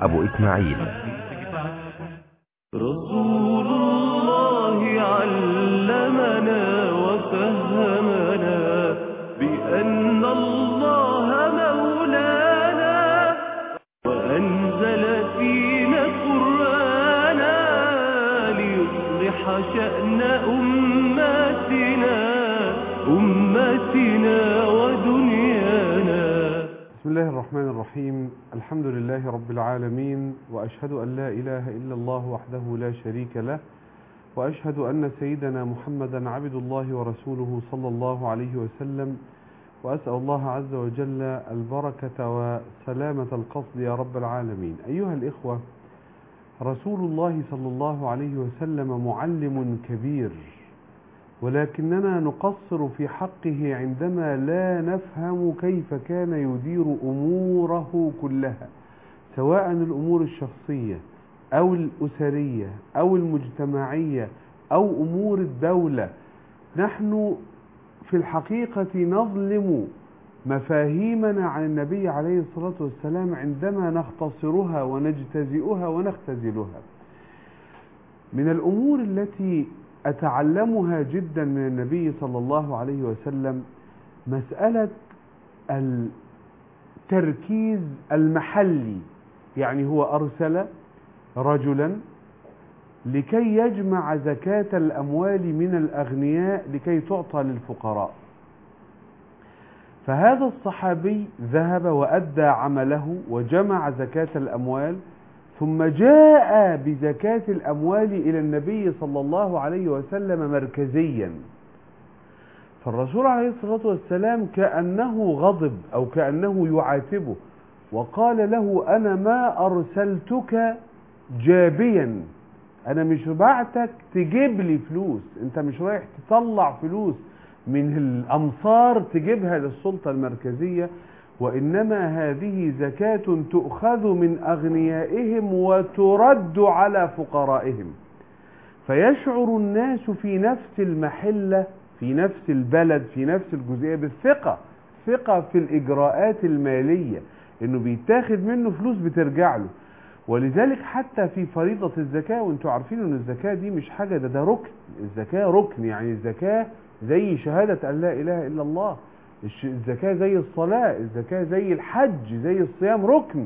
أبو إسماعيل رسول الله علمنا وفهمنا بأن الله مولانا وأنزل فينا قرآنا ليصلح شأن أمتنا أمتنا ودنيانا بسم الله الرحمن الرحيم الحمد لله رب العالمين وأشهد أن لا إله إلا الله وحده لا شريك له وأشهد أن سيدنا محمدا عبد الله ورسوله صلى الله عليه وسلم وأسأل الله عز وجل البركة وسلامة القصد يا رب العالمين أيها الإخوة رسول الله صلى الله عليه وسلم معلم كبير ولكننا نقصر في حقه عندما لا نفهم كيف كان يدير أموره كلها سواء الأمور الشخصية أو الأسرية أو المجتمعية أو أمور الدولة نحن في الحقيقة نظلم مفاهيمنا عن النبي عليه الصلاة والسلام عندما نختصرها ونجتزئها ونختزلها من الأمور التي أتعلمها جدا من النبي صلى الله عليه وسلم مسألة التركيز المحلي يعني هو أرسل رجلا لكي يجمع زكاة الأموال من الأغنياء لكي تعطى للفقراء فهذا الصحابي ذهب وأدى عمله وجمع زكاة الأموال ثم جاء بزكاة الأموال إلى النبي صلى الله عليه وسلم مركزيا فالرسول عليه الصلاة والسلام كأنه غضب أو كأنه يعاتبه وقال له أنا ما أرسلتك جابيا أنا مش بعتك تجيب لي فلوس أنت مش رايح تطلع فلوس من الأمصار تجيبها للسلطة المركزية وإنما هذه زكاة تؤخذ من أغنيائهم وترد على فقرائهم فيشعر الناس في نفس المحلة في نفس البلد في نفس الجزئية بالثقة ثقة في الإجراءات المالية إنه بيتاخد منه فلوس بترجع له ولذلك حتى في فريضة الزكاة وانتوا عارفين ان الزكاة دي مش حاجة ده ده ركن الزكاة ركن يعني الزكاة زي شهادة أن لا إله إلا الله الزكاة زي الصلاة الزكاة زي الحج زي الصيام ركن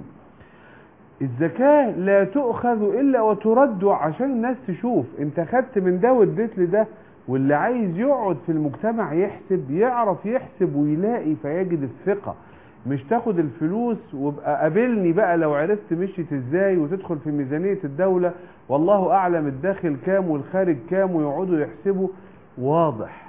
الزكاة لا تؤخذ إلا وترد عشان الناس تشوف انت خدت من ده واديت لده واللي عايز يقعد في المجتمع يحسب يعرف يحسب ويلاقي فيجد الثقة مش تاخد الفلوس وابقى قابلني بقى لو عرفت مشيت ازاي وتدخل في ميزانية الدولة والله اعلم الداخل كام والخارج كام ويقعدوا يحسبوا واضح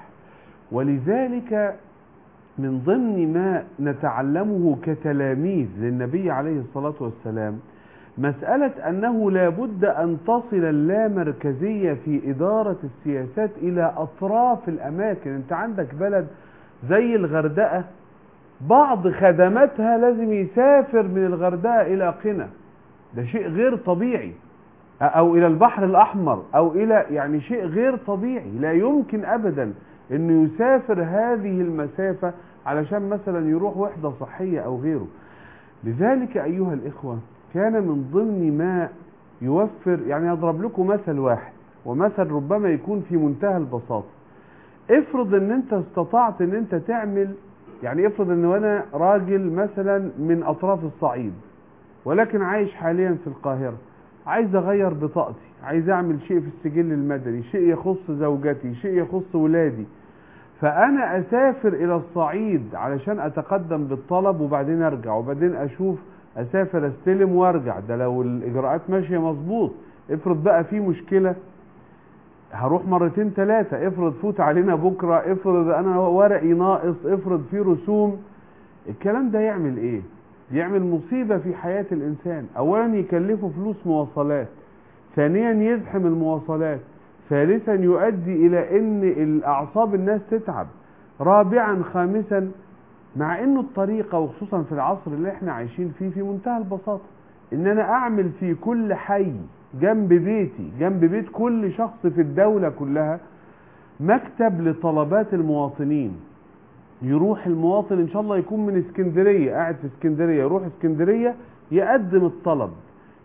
ولذلك من ضمن ما نتعلمه كتلاميذ للنبي عليه الصلاة والسلام مسألة أنه لا بد أن تصل اللامركزية في إدارة السياسات إلى أطراف الأماكن أنت عندك بلد زي الغردقة بعض خدماتها لازم يسافر من الغردقة إلى قنا ده شيء غير طبيعي أو إلى البحر الأحمر أو إلى يعني شيء غير طبيعي لا يمكن أبدا أنه يسافر هذه المسافة علشان مثلا يروح وحدة صحية أو غيره لذلك أيها الإخوة كان من ضمن ما يوفر يعني أضرب لكم مثل واحد ومثل ربما يكون في منتهى البساطة افرض ان انت استطعت ان انت تعمل يعني افرض ان انا راجل مثلا من اطراف الصعيد ولكن عايش حاليا في القاهرة عايز اغير بطاقتي عايز اعمل شيء في السجل المدني شيء يخص زوجتي شيء يخص ولادي فانا اسافر الى الصعيد علشان اتقدم بالطلب وبعدين ارجع وبعدين اشوف اسافر استلم وارجع ده لو الاجراءات ماشية مظبوط افرض بقى في مشكلة هروح مرتين ثلاثة افرض فوت علينا بكرة افرض انا ورقي ناقص افرض في رسوم الكلام ده يعمل ايه يعمل مصيبة في حياة الانسان اولا يكلفه فلوس مواصلات ثانيا يزحم المواصلات ثالثا يؤدي الى ان الاعصاب الناس تتعب رابعا خامسا مع انه الطريقة وخصوصا في العصر اللي احنا عايشين فيه في منتهى البساطة ان انا اعمل في كل حي جنب بيتي جنب بيت كل شخص في الدولة كلها مكتب لطلبات المواطنين يروح المواطن ان شاء الله يكون من اسكندرية قاعد في اسكندرية يروح اسكندرية يقدم الطلب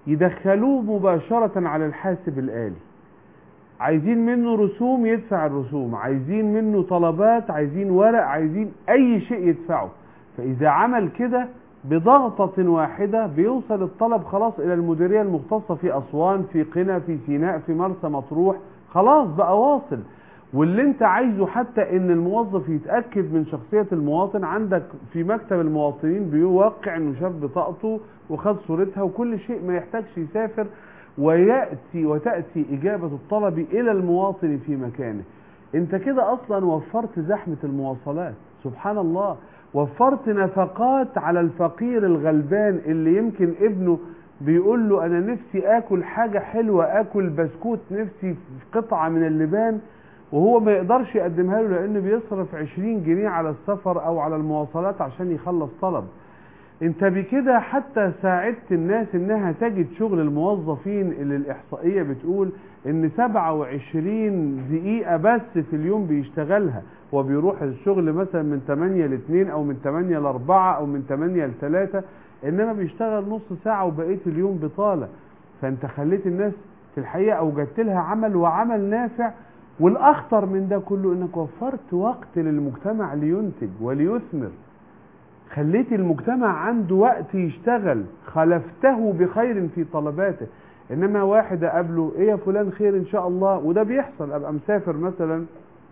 يدخلوه مباشرة على الحاسب الآلي عايزين منه رسوم يدفع الرسوم عايزين منه طلبات عايزين ورق عايزين اي شيء يدفعه فاذا عمل كده بضغطة واحدة بيوصل الطلب خلاص الى المديرية المختصة في اسوان في قنا في سيناء في مرسى مطروح خلاص بقى واصل واللي انت عايزه حتى ان الموظف يتأكد من شخصية المواطن عندك في مكتب المواطنين بيوقع انه شاف بطاقته وخد صورتها وكل شيء ما يحتاجش يسافر ويأتي وتأتي إجابة الطلب إلى المواطن في مكانه انت كده اصلا وفرت زحمة المواصلات سبحان الله وفرت نفقات على الفقير الغلبان اللي يمكن ابنه بيقول له انا نفسي اكل حاجة حلوة اكل بسكوت نفسي في قطعة من اللبان وهو ما يقدرش يقدمها له لانه بيصرف 20 جنيه على السفر او على المواصلات عشان يخلص طلب انت بكده حتى ساعدت الناس انها تجد شغل الموظفين اللي الاحصائية بتقول ان 27 دقيقة بس في اليوم بيشتغلها هو بيروح الشغل مثلا من 8 ل 2 او من 8 ل 4 او من 8 ل 3 انما بيشتغل نص ساعة وبقية اليوم بطالة فانت خليت الناس في الحقيقة اوجدت لها عمل وعمل نافع والاخطر من ده كله انك وفرت وقت للمجتمع لينتج وليثمر خليت المجتمع عنده وقت يشتغل خلفته بخير في طلباته انما واحد اقابله ايه يا فلان خير ان شاء الله وده بيحصل ابقى مسافر مثلا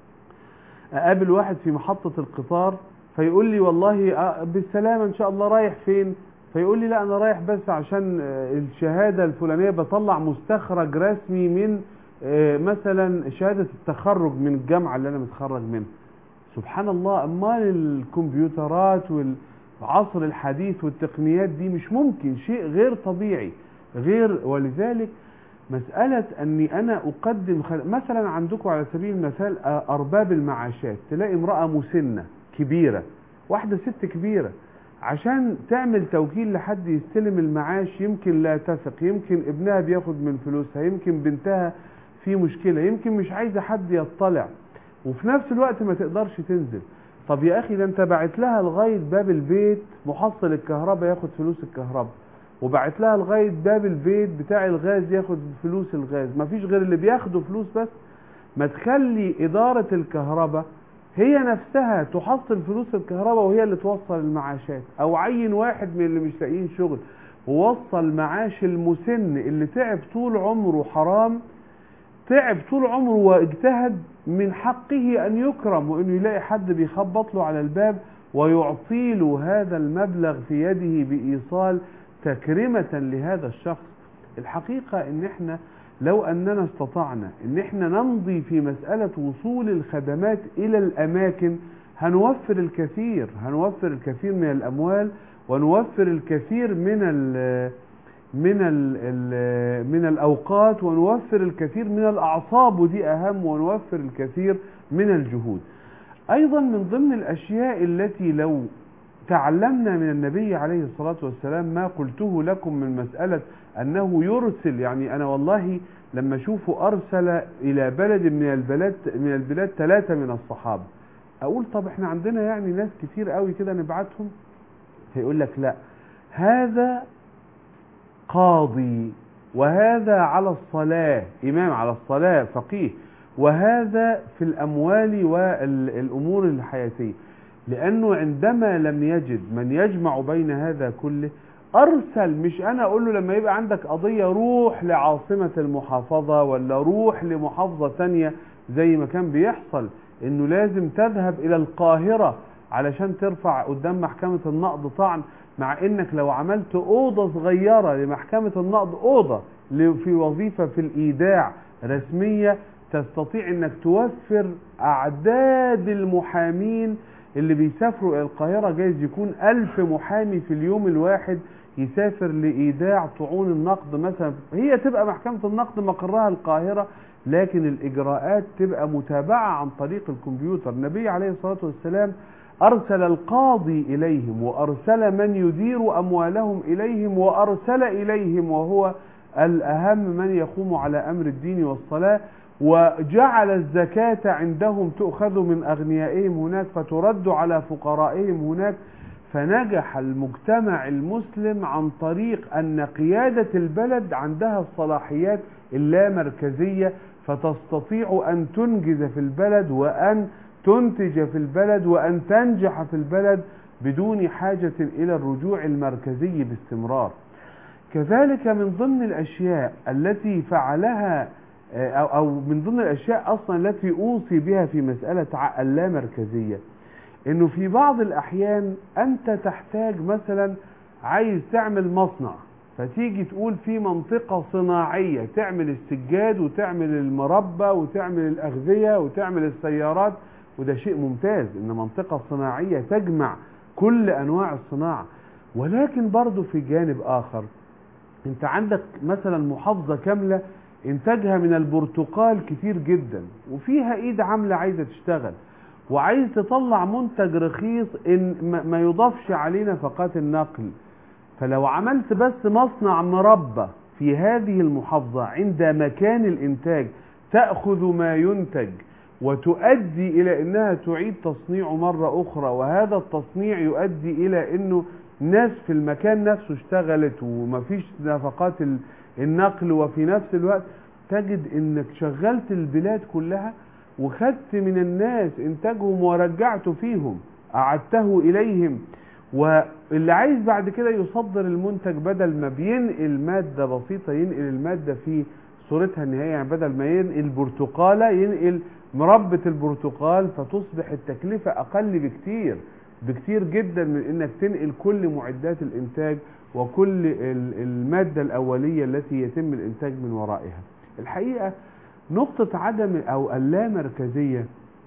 اقابل واحد في محطة القطار فيقول لي والله آه بالسلامة ان شاء الله رايح فين فيقول لي لا انا رايح بس عشان آه الشهادة الفلانية بطلع مستخرج رسمي من آه مثلا شهادة التخرج من الجامعة اللي انا متخرج منها سبحان الله امال الكمبيوترات والعصر الحديث والتقنيات دي مش ممكن شيء غير طبيعي غير ولذلك مسألة أني أنا أقدم خل... مثلا عندكم على سبيل المثال أرباب المعاشات تلاقي امرأة مسنة كبيرة واحدة ست كبيرة عشان تعمل توكيل لحد يستلم المعاش يمكن لا تثق يمكن ابنها بياخد من فلوسها يمكن بنتها في مشكلة يمكن مش عايزة حد يطلع وفي نفس الوقت ما تقدرش تنزل طب يا أخي ده أنت بعت لها لغاية باب البيت محصل الكهرباء ياخد فلوس الكهرباء وبعت لها لغايه باب البيت بتاع الغاز ياخد فلوس الغاز مفيش غير اللي بياخدوا فلوس بس ما تخلي اداره الكهرباء هي نفسها تحصل فلوس الكهرباء وهي اللي توصل المعاشات او عين واحد من اللي مش لاقيين شغل ووصل معاش المسن اللي تعب طول عمره حرام تعب طول عمره واجتهد من حقه ان يكرم وانه يلاقي حد بيخبط له على الباب ويعطي له هذا المبلغ في يده بايصال تكرمة لهذا الشخص الحقيقة ان احنا لو اننا استطعنا ان احنا نمضي في مسألة وصول الخدمات الى الاماكن هنوفر الكثير هنوفر الكثير من الاموال ونوفر الكثير من ال من ال من الاوقات ونوفر الكثير من الاعصاب ودي اهم ونوفر الكثير من الجهود ايضا من ضمن الاشياء التي لو تعلمنا من النبي عليه الصلاة والسلام ما قلته لكم من مسألة أنه يرسل يعني أنا والله لما أشوفه أرسل إلى بلد من البلاد من البلاد ثلاثة من الصحابة أقول طب إحنا عندنا يعني ناس كتير قوي كده نبعتهم هيقول لك لا هذا قاضي وهذا على الصلاة إمام على الصلاة فقيه وهذا في الأموال والأمور الحياتية لأنه عندما لم يجد من يجمع بين هذا كله أرسل مش أنا أقول له لما يبقى عندك قضية روح لعاصمة المحافظة ولا روح لمحافظة تانية زي ما كان بيحصل إنه لازم تذهب إلى القاهرة علشان ترفع قدام محكمة النقض طعن مع إنك لو عملت أوضة صغيرة لمحكمة النقض أوضة في وظيفة في الإيداع رسمية تستطيع إنك توفر أعداد المحامين اللي بيسافروا الى القاهرة جايز يكون ألف محامي في اليوم الواحد يسافر لإيداع طعون النقد مثلا هي تبقى محكمة النقد مقرها القاهرة لكن الإجراءات تبقى متابعة عن طريق الكمبيوتر النبي عليه الصلاة والسلام أرسل القاضي إليهم وأرسل من يدير أموالهم إليهم وأرسل إليهم وهو الأهم من يقوم على أمر الدين والصلاة وجعل الزكاة عندهم تؤخذ من أغنيائهم هناك فترد على فقرائهم هناك فنجح المجتمع المسلم عن طريق أن قيادة البلد عندها الصلاحيات اللامركزية فتستطيع أن تنجز في البلد وأن تنتج في البلد وأن تنجح في البلد بدون حاجة إلى الرجوع المركزي باستمرار كذلك من ضمن الأشياء التي فعلها أو أو من ضمن الأشياء أصلا التي أوصي بها في مسألة ع- اللامركزية إنه في بعض الأحيان أنت تحتاج مثلا عايز تعمل مصنع فتيجي تقول في منطقة صناعية تعمل السجاد وتعمل المربى وتعمل الأغذية وتعمل السيارات وده شيء ممتاز إن منطقة صناعية تجمع كل أنواع الصناعة ولكن برضو في جانب آخر انت عندك مثلا محافظة كاملة انتاجها من البرتقال كتير جدا وفيها ايد عاملة عايزة تشتغل وعايز تطلع منتج رخيص ان ما- ما يضافش عليه نفقات النقل فلو عملت بس مصنع مربى في هذه المحافظة عند مكان الانتاج تأخذ ما ينتج وتؤدي الى انها تعيد تصنيعه مرة اخرى وهذا التصنيع يؤدي الى انه ناس في المكان نفسه اشتغلت ومفيش نفقات ال- النقل وفي نفس الوقت تجد انك شغلت البلاد كلها وخدت من الناس انتاجهم ورجعته فيهم اعدته اليهم واللي عايز بعد كده يصدر المنتج بدل ما بينقل مادة بسيطة ينقل المادة في صورتها النهائية يعني بدل ما ينقل برتقالة ينقل مربة البرتقال فتصبح التكلفة أقل بكتير بكتير جدا من انك تنقل كل معدات الانتاج وكل ال- المادة الأولية التي يتم الانتاج من ورائها الحقيقة نقطة عدم أو اللامركزية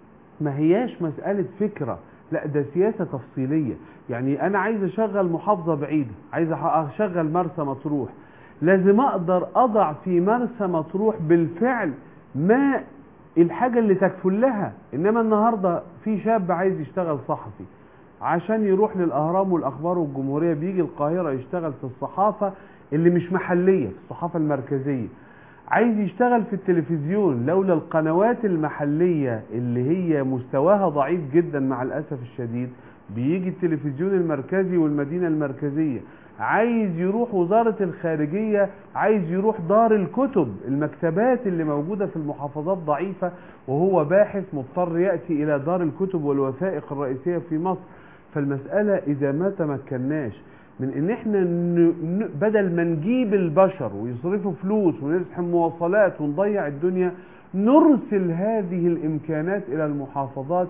ما هياش مسألة فكرة لا ده سياسة تفصيلية يعني أنا عايز أشغل محافظة بعيدة عايز أح- أشغل مرسى مطروح لازم أقدر أضع في مرسى مطروح بالفعل ما الحاجة اللي تكفل لها إنما النهاردة في شاب عايز يشتغل صحفي عشان يروح للأهرام والأخبار والجمهورية بيجي القاهرة يشتغل في الصحافة اللي مش محلية في الصحافة المركزية عايز يشتغل في التلفزيون لولا القنوات المحلية اللي هي مستواها ضعيف جدا مع الأسف الشديد بيجي التلفزيون المركزي والمدينة المركزية عايز يروح وزارة الخارجية عايز يروح دار الكتب المكتبات اللي موجودة في المحافظات ضعيفة وهو باحث مضطر يأتي إلى دار الكتب والوثائق الرئيسية في مصر فالمسألة إذا ما تمكناش من ان احنا ن... ن... بدل ما نجيب البشر ويصرفوا فلوس ونزحم مواصلات ونضيع الدنيا نرسل هذه الامكانات الى المحافظات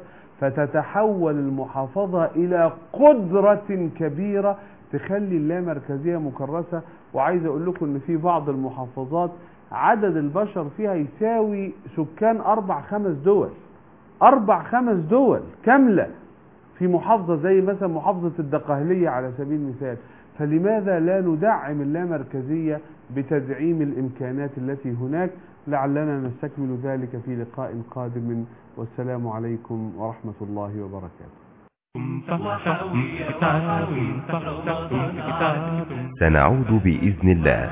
فتتحول المحافظة الى قدرة كبيرة تخلي اللامركزية مكرسة وعايز اقول لكم ان في بعض المحافظات عدد البشر فيها يساوي سكان اربع خمس دول اربع خمس دول كاملة في محافظة زي مثلا محافظة الدقهلية على سبيل المثال فلماذا لا ندعم اللامركزية بتدعيم الإمكانات التي هناك لعلنا نستكمل ذلك في لقاء قادم والسلام عليكم ورحمة الله وبركاته سنعود بإذن الله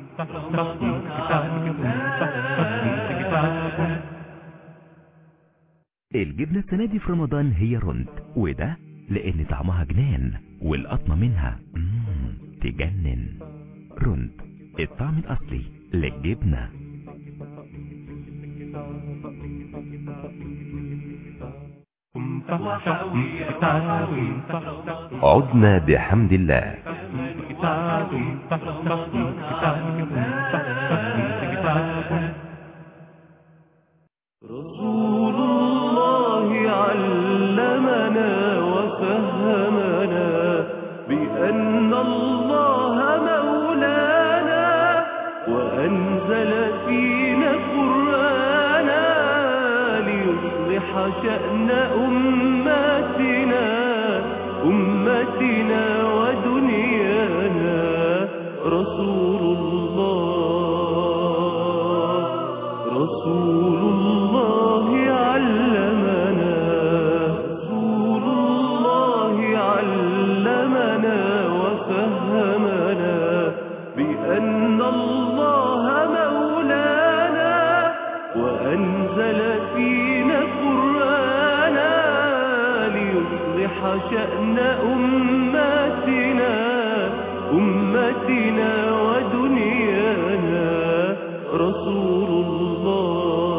الجبنة السنة دي في رمضان هي رند وده لأن طعمها جنان والقطمة منها مم تجنن رند الطعم الأصلي للجبنة عدنا بحمد الله رسول الله علمنا وفهمنا بأن الله مولانا وأنزل فينا قرآنا ليصلح شأن أمتنا أمتنا ودنيانا رسول الله رسول الله علمنا رسول الله علمنا وفهمنا بأن الله مولانا وأنزل فينا قرآنا ليصلح يصلح شأن أمتنا أمتنا ودنيانا رسول الله